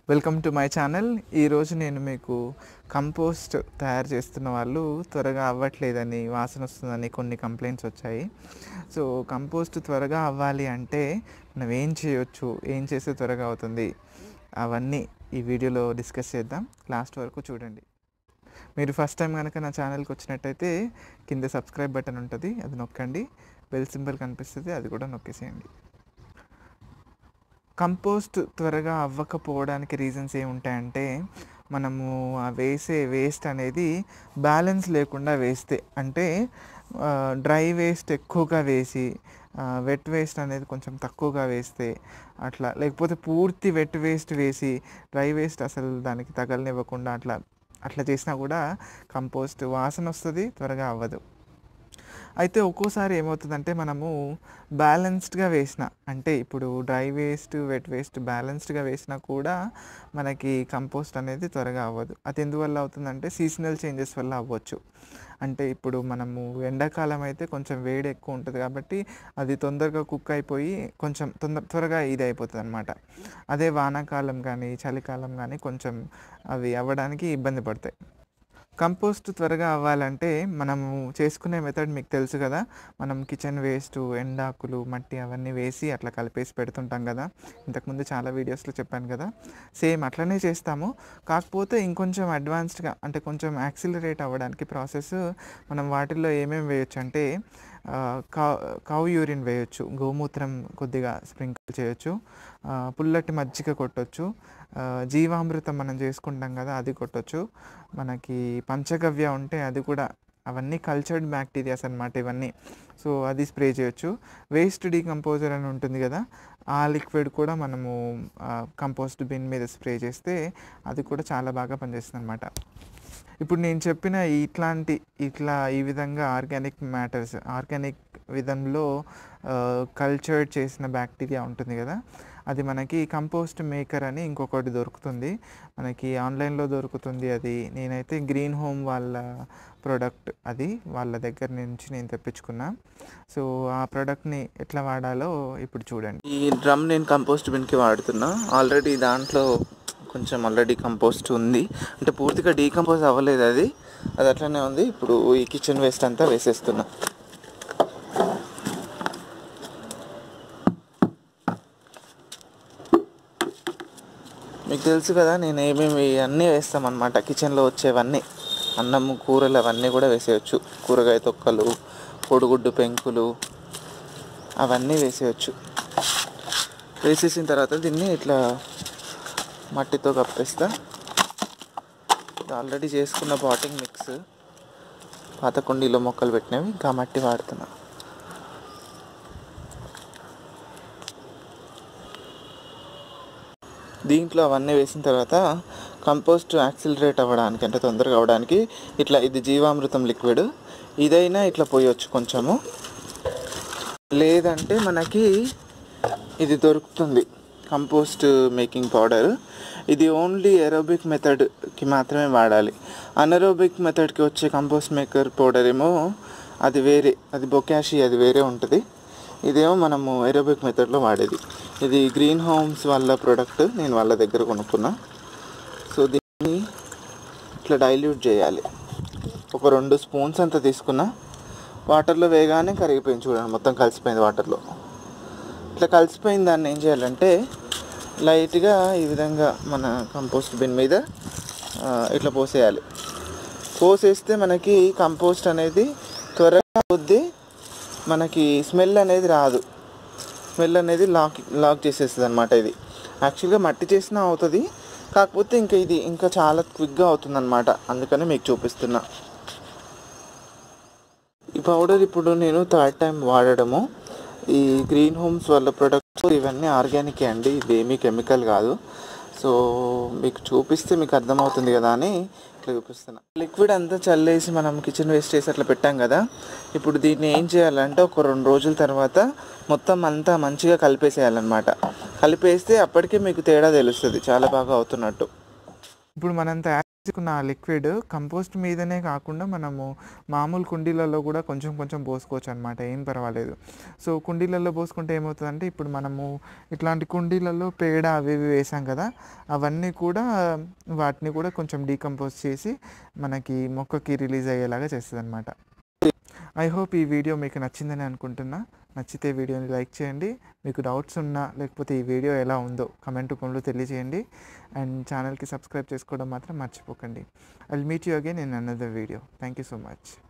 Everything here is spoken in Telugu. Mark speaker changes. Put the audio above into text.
Speaker 1: వెల్కమ్ టు మై ఛానల్ ఈరోజు నేను మీకు కంపోస్ట్ తయారు చేస్తున్న వాళ్ళు త్వరగా అవ్వట్లేదని వాసన వస్తుందని కొన్ని కంప్లైంట్స్ వచ్చాయి సో కంపోస్ట్ త్వరగా అవ్వాలి అంటే మనం ఏం చేయొచ్చు ఏం చేస్తే త్వరగా అవుతుంది అవన్నీ ఈ వీడియోలో డిస్కస్ చేద్దాం లాస్ట్ వరకు చూడండి మీరు ఫస్ట్ టైం కనుక నా ఛానల్కి వచ్చినట్టయితే కింద సబ్స్క్రైబ్ బటన్ ఉంటుంది అది నొక్కండి బెల్ సింబల్ కనిపిస్తుంది అది కూడా నొక్కేసేయండి కంపోస్ట్ త్వరగా అవ్వకపోవడానికి రీజన్స్ ఏముంటాయంటే మనము ఆ వేసే వేస్ట్ అనేది బ్యాలెన్స్ లేకుండా వేస్తే అంటే డ్రై వేస్ట్ ఎక్కువగా వేసి వెట్ వేస్ట్ అనేది కొంచెం తక్కువగా వేస్తే అట్లా లేకపోతే పూర్తి వెట్ వేస్ట్ వేసి డ్రై వేస్ట్ అసలు దానికి తగలనివ్వకుండా అట్లా అట్లా చేసినా కూడా కంపోస్ట్ వాసన వస్తుంది త్వరగా అవ్వదు అయితే ఒక్కోసారి ఏమవుతుందంటే మనము బ్యాలెన్స్డ్గా వేసిన అంటే ఇప్పుడు డ్రై వేస్ట్ వెట్ వేస్ట్ బ్యాలెన్స్డ్గా వేసినా కూడా మనకి కంపోస్ట్ అనేది త్వరగా అవ్వదు అది ఎందువల్ల అవుతుందంటే సీజనల్ చేంజెస్ వల్ల అవ్వచ్చు అంటే ఇప్పుడు మనము ఎండాకాలం అయితే కొంచెం వేడి ఎక్కువ ఉంటుంది కాబట్టి అది తొందరగా కుక్ అయిపోయి కొంచెం తొందర త్వరగా ఇది అయిపోతుంది అనమాట అదే వానాకాలం కానీ చలికాలం కానీ కొంచెం అవి అవ్వడానికి ఇబ్బంది పడతాయి కంపోస్ట్ త్వరగా అవ్వాలంటే మనము చేసుకునే మెథడ్ మీకు తెలుసు కదా మనం కిచెన్ వేస్ట్ ఎండాకులు మట్టి అవన్నీ వేసి అట్లా కలిపేసి పెడుతుంటాం కదా ఇంతకుముందు చాలా వీడియోస్లో చెప్పాను కదా సేమ్ అట్లనే చేస్తాము కాకపోతే ఇంకొంచెం అడ్వాన్స్డ్గా అంటే కొంచెం యాక్సిలరేట్ అవ్వడానికి ప్రాసెస్ మనం వాటిల్లో ఏమేమి వేయొచ్చు అంటే కౌ యూరిన్ వేయొచ్చు గోమూత్రం కొద్దిగా స్ప్రింకిల్ చేయొచ్చు పుల్లటి మజ్జిగ కొట్టొచ్చు జీవామృతం మనం చేసుకుంటాం కదా అది కొట్టొచ్చు మనకి పంచగవ్య ఉంటే అది కూడా అవన్నీ కల్చర్డ్ బ్యాక్టీరియాస్ అనమాట ఇవన్నీ సో అది స్ప్రే చేయొచ్చు వేస్ట్ డీకంపోజర్ అని ఉంటుంది కదా ఆ లిక్విడ్ కూడా మనము కంపోస్ట్ బిన్ మీద స్ప్రే చేస్తే అది కూడా చాలా బాగా పనిచేస్తుంది అనమాట ఇప్పుడు నేను చెప్పిన ఇట్లాంటి ఇట్లా ఈ విధంగా ఆర్గానిక్ మ్యాటర్స్ ఆర్గానిక్ విధంలో కల్చర్డ్ చేసిన బ్యాక్టీరియా ఉంటుంది కదా అది మనకి కంపోస్ట్ మేకర్ అని ఇంకొకటి దొరుకుతుంది మనకి ఆన్లైన్లో దొరుకుతుంది అది నేనైతే గ్రీన్ హోమ్ వాళ్ళ ప్రోడక్ట్ అది వాళ్ళ దగ్గర నుంచి నేను తెప్పించుకున్నా సో ఆ ప్రోడక్ట్ని ఎట్లా వాడాలో ఇప్పుడు చూడండి ఈ డ్రమ్ నేను కంపోస్ట్ బిన్కి వాడుతున్నా ఆల్రెడీ దాంట్లో కొంచెం ఆల్రెడీ కంపోస్ట్ ఉంది అంటే పూర్తిగా డీకంపోజ్ అవ్వలేదు అది అది అట్లనే ఉంది ఇప్పుడు ఈ కిచెన్ వేస్ట్ అంతా వేసేస్తున్నా మీకు తెలుసు కదా నేను ఏమేమి అన్నీ వేస్తామన్నమాట కిచెన్లో వచ్చేవన్నీ అన్నము కూరలు అవన్నీ కూడా వేసేయచ్చు కూరగాయ తొక్కలు కోడిగుడ్డు పెంకులు అవన్నీ వేసేయచ్చు వేసేసిన తర్వాత దీన్ని ఇట్లా మట్టితో కప్పేస్తా ఆల్రెడీ చేసుకున్న పాటింగ్ మిక్స్ పాత కుండీలో మొక్కలు పెట్టినవి ఇంకా మట్టి వాడుతున్నా దీంట్లో అవన్నీ వేసిన తర్వాత కంపోస్ట్ యాక్సిలరేట్ అవ్వడానికి అంటే తొందరగా అవ్వడానికి ఇట్లా ఇది జీవామృతం లిక్విడ్ ఇదైనా ఇట్లా పోయొచ్చు కొంచెము లేదంటే మనకి ఇది దొరుకుతుంది కంపోస్ట్ మేకింగ్ పౌడర్ ఇది ఓన్లీ ఎరోబిక్ మెథడ్కి మాత్రమే వాడాలి అనరోబిక్ మెథడ్కి వచ్చే కంపోస్ట్ మేకర్ పౌడర్ ఏమో అది వేరే అది బొకాషి అది వేరే ఉంటుంది ఇదేమో మనము ఎరోబిక్ మెథడ్లో వాడేది ఇది గ్రీన్ హోమ్స్ వాళ్ళ ప్రోడక్ట్ నేను వాళ్ళ దగ్గర కొనుక్కున్నా సో దీన్ని ఇట్లా డైల్యూట్ చేయాలి ఒక రెండు స్పూన్స్ అంత తీసుకున్నా వాటర్లో వేయగానే కరిగిపోయింది చూడండి మొత్తం కలిసిపోయింది వాటర్లో ఇట్లా కలిసిపోయిన దాన్ని ఏం చేయాలంటే లైట్గా ఈ విధంగా మన కంపోస్ట్ బిన్ మీద ఇట్లా పోసేయాలి పోసేస్తే మనకి కంపోస్ట్ అనేది త్వరగా కొద్ది మనకి స్మెల్ అనేది రాదు స్మెల్ అనేది లాక్ లాక్ చేసేస్తుంది అనమాట ఇది యాక్చువల్గా మట్టి చేసినా అవుతుంది కాకపోతే ఇంకా ఇది ఇంకా చాలా క్విక్గా అవుతుంది అనమాట అందుకని మీకు చూపిస్తున్నా ఈ పౌడర్ ఇప్పుడు నేను థర్డ్ టైం వాడడము ఈ గ్రీన్ హోమ్స్ వాళ్ళ ప్రొడక్ట్స్ ఇవన్నీ ఆర్గానిక్ అండి ఇది ఏమీ కెమికల్ కాదు సో మీకు చూపిస్తే మీకు అర్థమవుతుంది కదా అని ఇట్లా చూపిస్తున్నా లిక్విడ్ అంతా చల్లేసి మనం కిచెన్ వేస్ట్ చేసి అట్లా పెట్టాం కదా ఇప్పుడు దీన్ని ఏం చేయాలంటే ఒక రెండు రోజుల తర్వాత మొత్తం అంతా మంచిగా కలిపేసేయాలన్నమాట కలిపేస్తే అప్పటికే మీకు తేడా తెలుస్తుంది చాలా బాగా అవుతున్నట్టు ఇప్పుడు మనం తయారు తీసుకున్న ఆ లిక్విడ్ కంపోస్ట్ మీదనే కాకుండా మనము మామూలు కుండీలలో కూడా కొంచెం కొంచెం పోసుకోవచ్చు అనమాట ఏం పర్వాలేదు సో కుండీలలో పోసుకుంటే ఏమవుతుందంటే ఇప్పుడు మనము ఇట్లాంటి కుండీలలో పేడ అవి ఇవి వేసాం కదా అవన్నీ కూడా వాటిని కూడా కొంచెం డీకంపోజ్ చేసి మనకి మొక్కకి రిలీజ్ అయ్యేలాగా చేస్తుంది అనమాట ఐ హోప్ ఈ వీడియో మీకు నచ్చిందని అనుకుంటున్నా నచ్చితే వీడియోని లైక్ చేయండి మీకు డౌట్స్ ఉన్నా లేకపోతే ఈ వీడియో ఎలా ఉందో కమెంట్ రూపంలో తెలియజేయండి అండ్ ఛానల్కి సబ్స్క్రైబ్ చేసుకోవడం మాత్రం మర్చిపోకండి I meet you again in another video thank you so much